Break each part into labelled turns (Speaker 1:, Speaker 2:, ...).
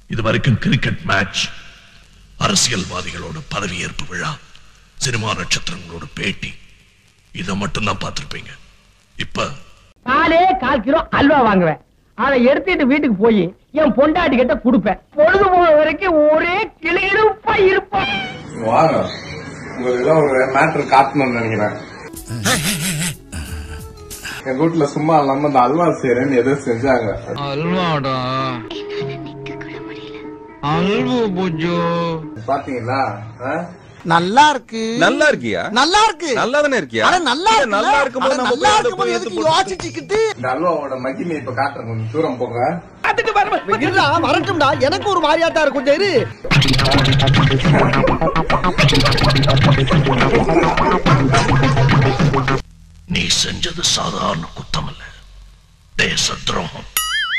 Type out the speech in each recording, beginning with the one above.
Speaker 1: இது வரைக்கும் cricket match அரசியல்வாதிகளோட பதவியேற்பு விழா சினிமா நட்சத்திரங்களோட பேட்டி இதை மட்டும் தான் பார்த்திருப்பீங்க இப்ப
Speaker 2: காலே கால் கிலோ அல்வா வாங்குவேன் அதை எடுத்துட்டு வீட்டுக்கு போய் என் பொண்டாட்டி கிட்ட கொடுப்பேன் பொழுது போன வரைக்கும் ஒரே கிளியிருப்பா இருப்போம்
Speaker 3: வாங்க உங்களுக்கு ஏதோ ஒரு மேட்ரு காட்டணும்னு நினைக்கிறேன் எங்க வீட்டுல சும்மா இல்லாம இந்த அல்வா செய்யறேன்னு எதோ செஞ்சாங்க
Speaker 4: அல்வாடா அல்வா புஜோ
Speaker 3: பாத்தீங்களா ஆ?
Speaker 5: நல்லா இருக்கு
Speaker 6: நல்லா இருக்கியா
Speaker 5: நல்லா இருக்கு
Speaker 6: நல்லா தானே இருக்கியா
Speaker 5: அட நல்லா இருக்கு
Speaker 6: நல்லா இருக்கும்போது
Speaker 5: அட
Speaker 6: நம்ம
Speaker 5: நல்லா
Speaker 6: போய் அதை
Speaker 5: இருக்கும்போது
Speaker 6: போய்
Speaker 5: எதுக்கு
Speaker 6: எடுத்து போட்டு-
Speaker 5: யோசிச்சுக்கிட்டு
Speaker 3: இந்த அல்வாவோட மகிமை இப்ப காட்டுறேன் கொஞ்சம் தூரம் போங்க
Speaker 5: இருடா வரட்டும்டா எனக்கு ஒரு மாதிரியாட்டா இருக்கும் கொஞ்சம் இரு
Speaker 1: நீ செஞ்சது சாதாரண குத்தம் இல்ல தேச துரோகம்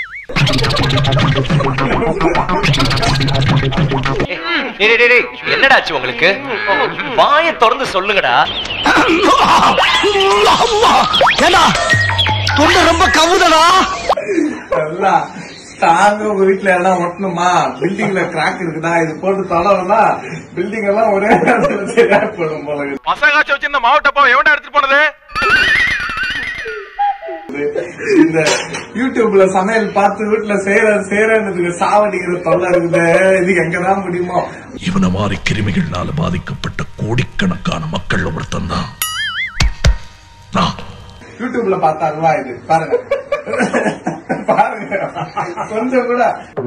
Speaker 7: என்னடாச்சு உங்களுக்கு வாயை திறந்து சொல்லுங்கடா
Speaker 5: ஏண்டா தொண்டை ரொம்ப கவுதடா
Speaker 3: எல்லாம் ஸ்ட்ராங்கா உங்க வீட்டுல எல்லாம் ஒட்டணுமா பில்டிங்ல கிராக் இருக்குதா இது போட்டு தடவைனா பில்டிங் எல்லாம் ஒரே இடத்துல சரியா போடும் போல இருக்குது.
Speaker 6: மசாகாச்சு வச்சிருந்த மாவட்டப்பா எவன்டா எடுத்துட்டு போனது
Speaker 3: இந்த யூடியூப்ல சமையல் பார்த்து வீட்டுல செய்யற செய்யறதுக்கு சாவடிக்கிற தொல்லை இருக்குது இது எங்கதான் முடியுமோ
Speaker 1: இவன மாதிரி கிருமிகளால பாதிக்கப்பட்ட கோடிக்கணக்கான மக்கள் ஒருத்தன் தான் நான்
Speaker 3: யூடியூப்ல பார்த்தா அல்வா இது பாருங்க பாருங்க கொஞ்சம் கூட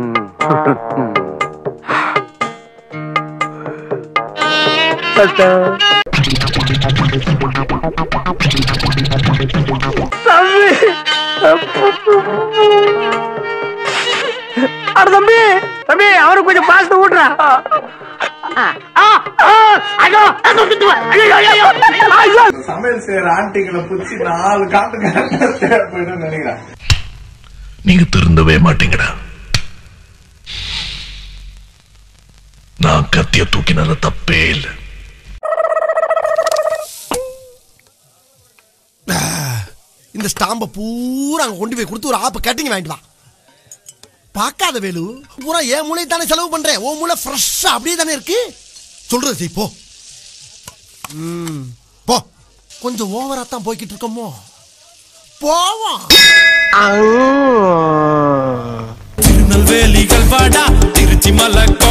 Speaker 2: அட தம்பி தம்பி அவருக்கு கொஞ்சம் பாஸ்ட் ஊட்டுறா
Speaker 3: இந்த சமையல் செய்யற ஆண்டிகளை புடிச்சு நாலு காட்டு காட்டு தேவைப்படும் நினைக்கிறேன்
Speaker 1: நீங்க திருந்தவே மாட்டீங்கடா நான் கத்திய தூக்கினது தப்பே இல்லை
Speaker 5: இந்த ஸ்டாம்ப பூரா அங்க கொண்டு போய் கொடுத்து ஒரு ஆப்ப கட்டிங் வாங்கிட்டு வா பார்க்காத வேலு பூரா என் மூளை தானே செலவு பண்றேன் உன் மூளை ஃப்ரெஷ்ஷா அப்படியே தானே இருக்கு சொல்றது செய் போ ம், போ கொஞ்சம் ஓவரா தான் போய்கிட்டு இருக்கோமோ போவோம்
Speaker 8: திருநெல்வேலிகள் வாடா திருச்சி மலை